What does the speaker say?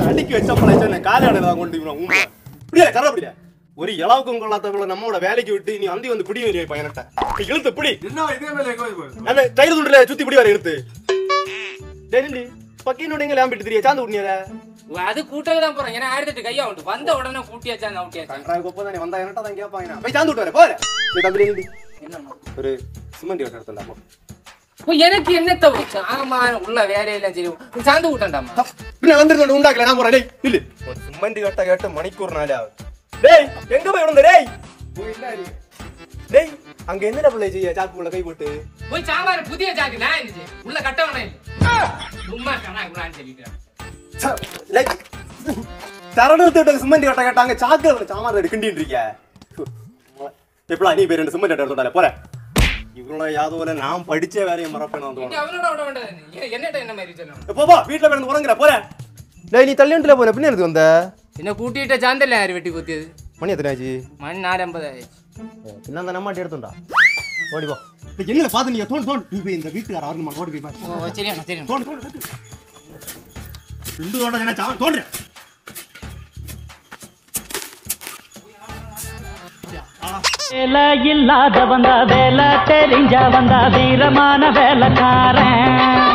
அடிக்கி வச்ச பழைய காலையில தான் கொண்டு போய் ஊம்புல. இப்படியா கரை அப்படியா ஒரு இளவுக்கும் கொள்ளாதவங்கள நம்மளோட வேலைக்கு விட்டு நீ அந்தி வந்து பிடி வெளியே பையனட்ட நீ இழுத்து பிடி என்ன இதே மேல எங்க போய் அந்த டைல் துண்டுல சுத்தி பிடி வர இழுத்து டெல்லி பக்கினுடைய லேம்பிட்டு தெரிய சாந்து விட்னியத அது கூட்டவே தான் போறேன் ஏன்னா ஆயிரத்தி எட்டு கையா உண்டு வந்த உடனே கூட்டியாச்சா நவுட்டியாச்சா கன்றாய் கோப்பா தானே வந்தா என்னட்டா தான் கேட்பாங்க போய் சாந்து விட்டு வர போற நீ தம்பி நில்லு. என்ன ஒரு சிமெண்ட் கட்ட எடுத்துடலாமா ஓ, எனக்கு என்னத்த போச்சு ஆமா உள்ள வேலையெல்லாம் சரி நீ சாந்து கூட்டண்டாமா பின்ன வந்துருந்தோம் உண்டாக்கல நான் போறேன் டேய் நில்லு ஒரு சிமெண்ட் கட்ட கேட்டு மணிக்கூர் நாளே ஆகுது டேய் எங்க போய் விழுந்த டேய் டேய் அங்க என்னடா பிள்ளை செய்ய சாக்குள்ள கை போட்டு போய் சாம்பார் புதிய சாக்கு நான் இருந்துச்சு உள்ள கட்ட வேணாம் சும்மா கணா குணான்னு சொல்லிட்டு தரணத்தை சிமெண்ட் கட்ட கேட்டாங்க சாக்கு சாமான் ரெடி கிண்டின்னு இருக்கிய எப்படா நீ போய் ரெண்டு சிமெண்ட் கட்ட எடுத்துட்டாலே போற இவ்வளவு யாதோல நான் படிச்ச வேலையை மறப்பேன் வந்து நீ அவனோட விட வேண்டாம் நீ என்னட்ட என்ன மாதிரி சொல்லணும் போ போ வீட்டுல போய் உறங்குற போற டேய் நீ தள்ளியண்டுல போன பின்ன எடுத்து வந்த என்ன கூட்டிட்ட சாந்தல்ல யாரு வெட்டி குத்தியது மணி எத்தனை ஆச்சு மணி நாலு ஐம்பது ஆயிடுச்சு பின்ன அந்த நம்மாட்டி எடுத்துண்டா ஓடி போ என்ன பார்த்து நீங்க தோண்டு தோண்டு நீ போய் இந்த வீட்டுக்கார வரணுமா ஓடி போய் பாரு ஓ சரியா சரியா தோண்டு தோண்டு ரெண்டு தோண்ட என்ன சாவன் தோண்டு வேலை இல்லாத வந்தா வேலை தெரிஞ்ச வந்தா வீரமான வேலைக்காரன்